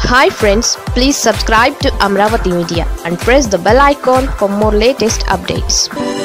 hi friends please subscribe to Amaravati media and press the bell icon for more latest updates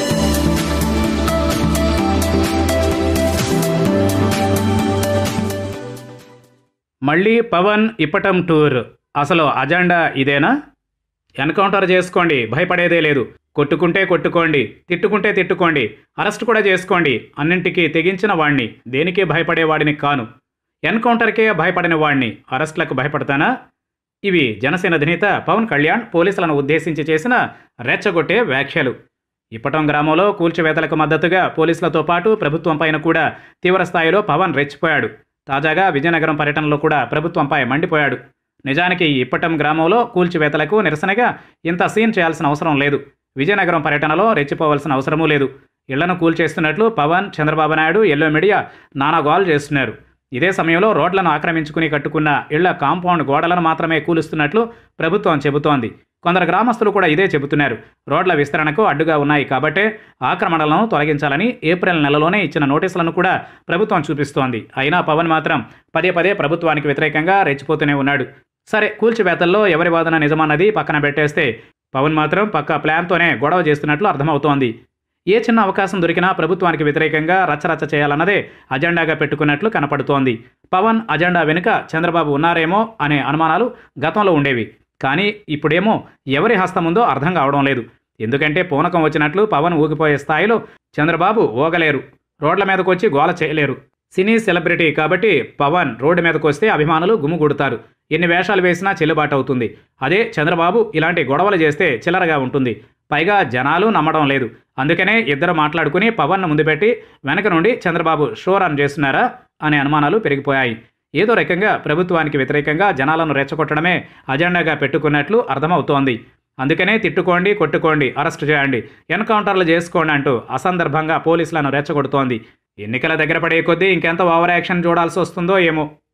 మళ్ళీ Pawan Ippatam tour అసలు agenda ఇదేనా encounter చేసుకోండి భయపడేదే లేదు కొట్టుకుంటే కొట్టుకోండి తిట్టుకుంటే తిట్టుకోండి అరెస్ట్ కూడా చేసుకోండి అన్నింటికీ తెగించిన వాణ్ణి దేనికి భయపడేవాడిని కాను ఎన్కౌంటర్కే భయపడిన వాణ్ణి అరెస్టులకు భయపడతానా ఇవి జనసేన అధినేత పవన్ కళ్యాణ్ పోలీసులను ఉద్దేశించి చేసిన రెచ్చగొట్టే వ్యాఖ్యలు ఇప్పటం గ్రామంలో కూల్చివేతలకు మద్దతుగా పోలీసులతో పాటు ప్రభుత్వం పైన కూడా తీవ్ర స్థాయిలో పవన్ రెచ్చిపోయాడు తాజాగా విజయనగరం పర్యటనలో కూడా ప్రభుత్వంపై మండిపోయాడు నిజానికి ఈ ఇప్పటం గ్రామంలో కూల్చివేతలకు నిరసనగా ఇంత సీన్ చేయాల్సిన అవసరం లేదు విజయనగరం పర్యటనలో రెచ్చిపోవాల్సిన అవసరమూ లేదు ఇళ్లను కూల్చేస్తున్నట్లు పవన్ చంద్రబాబు నాయుడు ఎల్లో మీడియా నానా గోల్ చేస్తున్నారు ఇదే సమయంలో రోడ్లను ఆక్రమించుకుని కట్టుకున్న ఇళ్ల కాంపౌండ్ గోడలను మాత్రమే కూలుస్తున్నట్లు ప్రభుత్వం చెబుతోంది కొందరు గ్రామస్తులు కూడా ఇదే చెబుతున్నారు రోడ్ల విస్తరణకు అడ్డుగా ఉన్నాయి కాబట్టే ఆక్రమణలను తొలగించాలని ఏప్రిల్ నెలలోనే ఇచ్చిన నోటీసులను కూడా ప్రభుత్వం చూపిస్తోంది అయినా పవన్ మాత్రం పదే పదే ప్రభుత్వానికి వ్యతిరేకంగా రెచ్చిపోతూనే ఉన్నాడు సరే కూల్చివేతల్లో ఎవరి వాదన నిజమన్నది పక్కన పెట్టేస్తే పవన్ మాత్రం పక్క ప్లాన్తోనే గొడవ చేస్తున్నట్లు అర్థమవుతోంది ఏ చిన్న అవకాశం దొరికినా ప్రభుత్వానికి వ్యతిరేకంగా రచ్చరచ్చ చేయాలన్నదే అజెండాగా పెట్టుకున్నట్లు కనపడుతోంది పవన్ అజెండా వెనుక చంద్రబాబు ఉన్నారేమో అనే అనుమానాలు గతంలో ఉండేవి కానీ ఇప్పుడేమో ఎవరి హస్తం ఉందో అర్థం కావడం లేదు ఎందుకంటే పూనకం వచ్చినట్లు పవన్ ఊగిపోయే స్థాయిలో చంద్రబాబు ఊగలేరు రోడ్ల మీదకు వచ్చి గోల చేయలేరు సినీ సెలబ్రిటీ కాబట్టి పవన్ రోడ్డు మీదకు వస్తే అభిమానులు గుమ్ముగూడుతారు ఎన్ని వేషాలు వేసినా చెల్లుబాటు అవుతుంది అదే చంద్రబాబు ఇలాంటి గొడవలు చేస్తే చిల్లరగా ఉంటుంది పైగా జనాలు నమ్మడం లేదు అందుకనే ఇద్దరు మాట్లాడుకుని పవన్ను ముందు పెట్టి వెనక నుండి చంద్రబాబు షో రన్ చేస్తున్నారా అనే అనుమానాలు పెరిగిపోయాయి ఏదో రకంగా ప్రభుత్వానికి వ్యతిరేకంగా జనాలను రెచ్చగొట్టడమే అజెండాగా పెట్టుకున్నట్లు అర్థమవుతోంది అందుకనే తిట్టుకోండి కొట్టుకోండి అరెస్ట్ చేయండి ఎన్కౌంటర్లు చేసుకోండి అంటూ అసందర్భంగా పోలీసులను రెచ్చగొడుతోంది ఎన్నికల దగ్గర పడే కొద్దీ ఇంకెంత ఓవర్ యాక్షన్ చూడాల్సి వస్తుందో ఏమో